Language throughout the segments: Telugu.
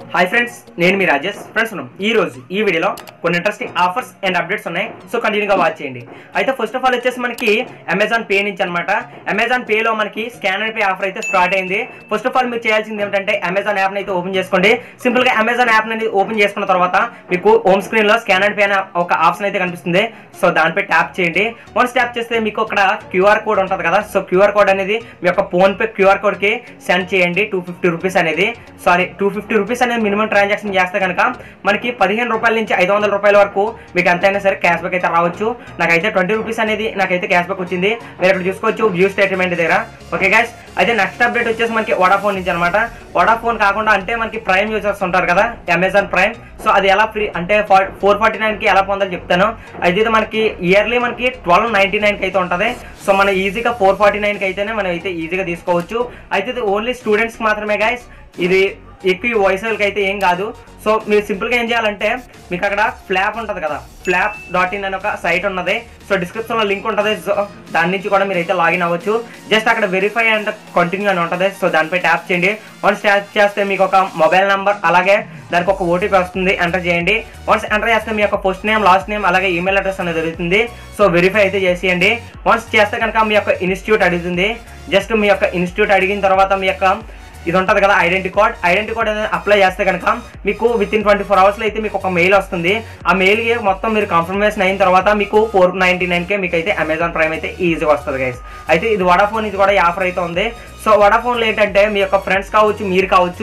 హాయ్ ఫ్రెండ్స్ నేను మీ రాజేష్ ఫ్రెండ్స్ ఉన్నాం ఈ రోజు ఈ వీడియోలో కొన్ని ఇంట్రెస్టింగ్ ఆఫర్స్ అండ్ అప్డేట్స్ ఉన్నాయి సో కంటిన్యూగా వాచ్ చేయండి అయితే ఫస్ట్ ఆఫ్ ఆల్ వచ్చేసి మనకి అమెజాన్ పే నుంచి అనమాట అమెజాన్ పేలో మనకి స్కానర్ పే ఆఫర్ అయితే స్టార్ట్ అయింది ఫస్ట్ ఆఫ్ ఆల్ మీరు చేయాల్సింది ఏమిటంటే అమెజాన్ యాప్ అయితే ఓపెన్ చేసుకోండి సింపుల్ గా అమెజాన్ యాప్ అనేది ఓపెన్ చేసుకున్న తర్వాత మీకు హోమ్ స్క్రీన్ లో స్కానర్ పే అనే ఒక ఆప్షన్ అయితే కనిపిస్తుంది సో దానిపై ట్యాప్ చేయండి వన్స్ ట్యాప్ చేస్తే మీకు అక్కడ క్యూఆర్ కోడ్ ఉంటుంది కదా సో క్యూఆర్ కోడ్ అనేది మీ యొక్క ఫోన్ పే క్యూఆర్ కోడ్ కి సెండ్ చేయండి టూ ఫిఫ్టీ రూపీస్ అనేది సారీ టూ ఫిఫ్టీ రూపీస్ అనేది మినిమం ట్రాన్సాక్షన్ చేస్తే కనుక మనకి పదిహేను రూపాయల నుంచి ఐదు వందల రూపాయల వరకు మీకు ఎంతైనా సరే క్యాష్ బ్యాక్ అయితే రావచ్చు నాకైతే ట్వంటీ రూపీస్ అనేది నాకైతే క్యాష్ బ్యాక్ వచ్చింది మీరు ఇక్కడ చూసుకోవచ్చు వ్యూ స్టేట్మెంట్ దగ్గర ఓకే గైస్ అయితే నెక్స్ట్ అప్డేట్ వచ్చేసి మనకి వడాఫోన్ నుంచి అనమాట వడాఫోన్ కాకుండా అంటే మనకి ప్రైమ్ యూజర్స్ ఉంటారు కదా అమెజాన్ ప్రైమ్ సో అది ఎలా ఫ్రీ అంటే ఫోర్ ఫార్టీ నైన్కి ఎలా పొందాలో చెప్తాను అయితే మనకి ఇయర్లీ మనకి ట్వెల్వ్ నైన్టీ నైన్కి అయితే ఉంటుంది సో మనం ఈజీగా ఫోర్ ఫార్టీ నైన్కి అయితేనే మనం అయితే ఈజీగా తీసుకోవచ్చు అయితే ఇది ఓన్లీ స్టూడెంట్స్కి మాత్రమే గైస్ ఇది ఎక్కువ వయసులకి అయితే ఏం కాదు సో మీరు సింపుల్గా ఏం చేయాలంటే మీకు అక్కడ ఫ్లాప్ ఉంటుంది కదా ఫ్లాప్ డాట్ ఇన్ అని ఒక సైట్ ఉన్నది సో డిస్క్రిప్షన్లో లింక్ ఉంటుంది సో దాని నుంచి కూడా మీరు అయితే లాగిన్ అవ్వచ్చు జస్ట్ అక్కడ వెరిఫై అండ్ కంటిన్యూ అని ఉంటుంది సో దానిపై ట్యాప్ చేయండి వన్స్ ట్యాప్ చేస్తే మీకు ఒక మొబైల్ నెంబర్ అలాగే దానికి ఒక ఓటీపీ వస్తుంది ఎంటర్ చేయండి వన్స్ ఎంటర్ చేస్తే మీ యొక్క ఫస్ట్ నేమ్ లాస్ట్ నేమ్ అలాగే ఈమెయిల్ అడ్రస్ అనేది దొరుకుతుంది సో వెరిఫై అయితే చేసేయండి వన్స్ చేస్తే కనుక మీ యొక్క ఇన్స్టిట్యూట్ అడుగుతుంది జస్ట్ మీ యొక్క ఇన్స్టిట్యూట్ అడిగిన తర్వాత మీ యొక్క ఇది ఉంటుంది కదా ఐడెంటి కార్డ్ ఐడెంటి కార్డ్ అనేది అప్లై చేస్తే కనుక మీకు విత్ ఇన్ ట్వంటీ ఫోర్ అవర్స్లో అయితే మీకు ఒక మెయిల్ వస్తుంది ఆ మెయిల్కి మొత్తం మీరు కన్ఫర్మేషన్ అయిన తర్వాత మీకు ఫోర్ నైంటీ నైన్కే మీకు అయితే అమెజాన్ ప్రైమ్ అయితే ఈజీగా వస్తుంది గైస్ అయితే ఇది వడాఫోన్ ఇది కూడా ఈ ఆఫర్ అయితే ఉంది సో వడాఫోన్లో ఏంటంటే మీ యొక్క ఫ్రెండ్స్ కావచ్చు మీరు కావచ్చు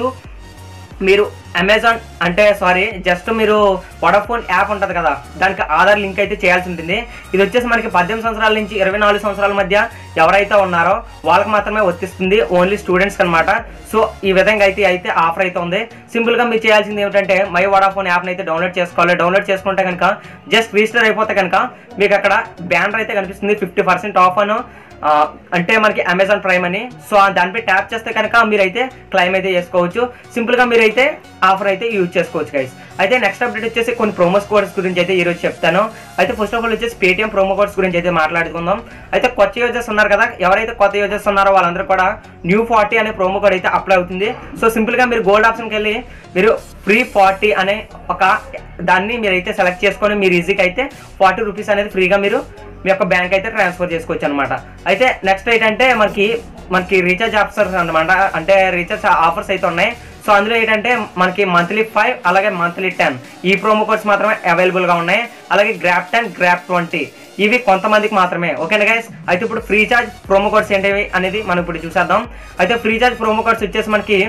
మీరు అమెజాన్ అంటే సారీ జస్ట్ మీరు వడాఫోన్ యాప్ ఉంటుంది కదా దానికి ఆధార్ లింక్ అయితే చేయాల్సి ఉంటుంది ఇది వచ్చేసి మనకి పద్దెనిమిది సంవత్సరాల నుంచి ఇరవై నాలుగు సంవత్సరాల మధ్య ఎవరైతే ఉన్నారో వాళ్ళకి మాత్రమే వర్తిస్తుంది ఓన్లీ స్టూడెంట్స్కి అనమాట సో ఈ విధంగా అయితే అయితే ఆఫర్ అయితే ఉంది సింపుల్గా మీరు చేయాల్సింది ఏమిటంటే మై వడాఫోన్ యాప్ని అయితే డౌన్లోడ్ చేసుకోవాలి డౌన్లోడ్ చేసుకుంటే కనుక జస్ట్ రిజిస్టర్ అయిపోతే కనుక మీకు అక్కడ బ్యానర్ అయితే కనిపిస్తుంది ఫిఫ్టీ పర్సెంట్ ఆఫ్ అను ఆ, అంటే మనకి అమెజాన్ ప్రైమ్ అని సో ఆ దానిపై ట్యాప్ చేస్తే కనుక మీరైతే క్లైమ్ అయితే చేసుకోవచ్చు సింపుల్గా మీరైతే ఆఫర్ అయితే యూజ్ చేసుకోవచ్చు గైస్ అయితే నెక్స్ట్ అప్డేట్ వచ్చేసి కొన్ని ప్రోమోస్ కోడ్స్ గురించి అయితే ఈరోజు చెప్తాను అయితే ఫస్ట్ ఆఫ్ ఆల్ వచ్చేసి పేటిఎం ప్రోమో కోడ్స్ గురించి అయితే మాట్లాడుకుందాం అయితే కొత్త యూజర్స్ ఉన్నారు కదా ఎవరైతే కొత్త యూజర్స్ ఉన్నారో వాళ్ళందరూ కూడా న్యూ ఫార్టీ అనే ప్రోమో కోడ్ అయితే అప్లై అవుతుంది సో సింపుల్గా మీరు గోల్డ్ ఆప్షన్కి వెళ్ళి మీరు ఫ్రీ ఫార్టీ అనే ఒక దాన్ని మీరైతే సెలెక్ట్ చేసుకొని మీరు ఈజీగా అయితే ఫార్టీ రూపీస్ అనేది ఫ్రీగా మీరు మీ యొక్క బ్యాంక్ అయితే ట్రాన్స్ఫర్ చేసుకోవచ్చు అనమాట అయితే నెక్స్ట్ ఏంటంటే మనకి మనకి రీఛార్జ్ ఆఫర్స్ అనమాట అంటే రీఛార్జ్ ఆఫర్స్ అయితే ఉన్నాయి సో అందులో ఏంటంటే మనకి మంత్లీ ఫైవ్ అలాగే మంత్లీ టెన్ ఈ ప్రోమో కోడ్స్ మాత్రమే అవైలబుల్గా ఉన్నాయి అలాగే గ్రాప్ టెన్ గ్రాప్ ట్వంటీ ఇవి కొంతమందికి మాత్రమే ఓకేనా గైస్ అయితే ఇప్పుడు ఫ్రీ చార్జ్ ప్రోమో కోడ్స్ ఏంటివి అనేది మనం ఇప్పుడు చూసేద్దాం అయితే ఫ్రీ చార్జ్ ప్రోమో కోడ్స్ వచ్చేసి మనకి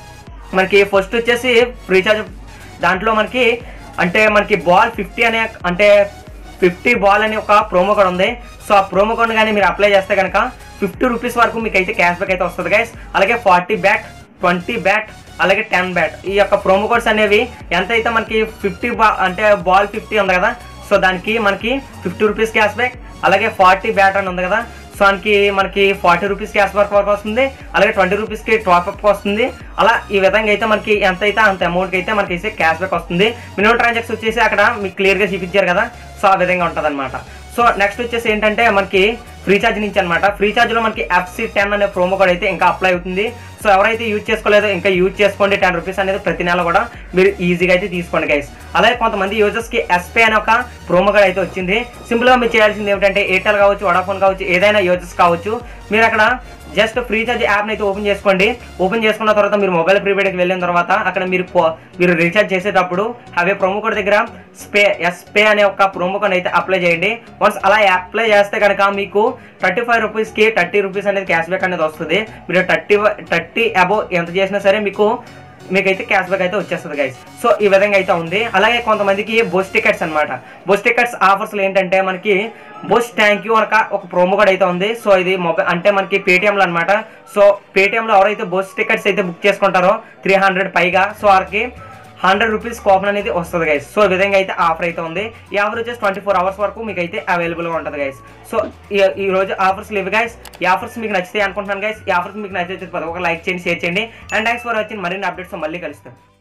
మనకి ఫస్ట్ వచ్చేసి ఫ్రీ చార్జ్ దాంట్లో మనకి అంటే మనకి బాల్ ఫిఫ్టీ అనే అంటే ఫిఫ్టీ బాల్ అనే ఒక ప్రోమో కోడ్ ఉంది సో ఆ ప్రోమో కోడ్ కానీ మీరు అప్లై చేస్తే కనుక ఫిఫ్టీ రూపీస్ వరకు మీకు అయితే క్యాష్ బ్యాక్ అయితే వస్తుంది గైస్ అలాగే ఫార్టీ బ్యాట్ ట్వంటీ బ్యాట్ అలాగే టెన్ బ్యాట్ ఈ యొక్క ప్రోమో కోడ్స్ అనేవి ఎంత అయితే మనకి ఫిఫ్టీ బా అంటే బాల్ ఫిఫ్టీ ఉంది కదా సో దానికి మనకి ఫిఫ్టీ రూపీస్ క్యాష్ బ్యాక్ అలాగే ఫార్టీ బ్యాట్ అని ఉంది కదా సో దానికి మనకి ఫార్టీ రూపీస్ క్యాష్ బ్యాక్ వరకు వస్తుంది అలాగే ట్వంటీ రూపీస్కి టాప్ అప్ వస్తుంది అలా ఈ విధంగా అయితే మనకి ఎంత అయితే అంత అమౌంట్కి అయితే మనకి అయితే క్యాష్ బ్యాక్ వస్తుంది మినిమం ట్రాన్సాక్షన్ వచ్చేసి అక్కడ మీకు క్లియర్గా చూపించారు కదా సో ఆ విధంగా ఉంటుంది సో నెక్స్ట్ వచ్చేసి ఏంటంటే మనకి ఫ్రీ ఛార్జ్ నుంచి అనమాట ఫ్రీ ఛార్జ్లో మనకి ఎఫ్సి టెన్ అనే ప్రోమో కోడ్ అయితే ఇంకా అప్లై అవుతుంది సో ఎవరైతే యూజ్ చేసుకోలేదో ఇంకా యూజ్ చేసుకోండి టెన్ రూపీస్ అనేది ప్రతి నెల కూడా మీరు ఈజీగా అయితే తీసుకోండి గైస్ అలాగే కొంతమంది యూజర్స్కి ఎస్పీ అనే ఒక ప్రోమో కోడ్ అయితే వచ్చింది సింపుల్గా మీరు చేయాల్సింది ఏమిటంటే ఎయిర్టెల్ కావచ్చు వడాఫోన్ కావచ్చు ఏదైనా యూజర్స్ కావచ్చు మీరు అక్కడ జస్ట్ ఫ్రీ చార్జ్ యాప్ని అయితే ఓపెన్ చేసుకోండి ఓపెన్ చేసుకున్న తర్వాత మీరు మొబైల్ ప్రీపెయిడ్కి వెళ్ళిన తర్వాత అక్కడ మీరు కో- మీరు రీఛార్జ్ చేసేటప్పుడు అవే ప్రోమో కోడ్ దగ్గర స్పే ఎస్పే అనే ఒక ప్రోమో కోడ్ అయితే అప్లై చేయండి వన్స్ అలా అప్లై చేస్తే కనుక మీకు థర్టీ ఫైవ్ రూపీస్కి థర్టీ రూపీస్ అనేది క్యాష్ బ్యాక్ అనేది వస్తుంది మీరు థర్టీ థర్టీ అబోవ్ ఎంత చేసినా సరే మీకు మీకైతే క్యాష్ బ్యాక్ అయితే వచ్చేస్తుంది గైస్ సో ఈ విధంగా అయితే ఉంది అలాగే కొంతమందికి బోస్ టికెట్స్ అన్నమాట బోస్ టికెట్స్ ఆఫర్స్లో ఏంటంటే మనకి బోస్ థ్యాంక్ యూ అనక ఒక ప్రోమో కోడ్ అయితే ఉంది సో ఇది మొబైల్ అంటే మనకి పేటిఎంలో అనమాట సో పేటిఎంలో ఎవరైతే బోస్ టికెట్స్ అయితే బుక్ చేసుకుంటారో త్రీ హండ్రెడ్ పైగా సో వారికి హండ్రెడ్ రూపీస్ కూపన్ అనేది వస్తుంది గైస్ సో ఈ విధంగా అయితే ఆఫర్ అయితే ఉంది ఈ ఆఫర్ వచ్చేసి ట్వంటీ ఫోర్ అవర్స్ వరకు మీకు అయితే అవైలబుల్గా ఉంటుంది గైస్ సో ఈ- ఈ రోజు ఆఫర్స్ లేవు గైస్ ఈ ఆఫర్స్ మీకు నచ్చితే అనుకుంటున్నాను గైస్ ఈ ఆఫర్స్ మీకు నచ్చితే ఒక లైక్ చేయండి షేర్ చేయండి అండ్ థ్యాంక్స్ ఫర్ వాచింగ్ మరిన్ని అప్డేట్స్ మళ్ళీ కలుస్తాం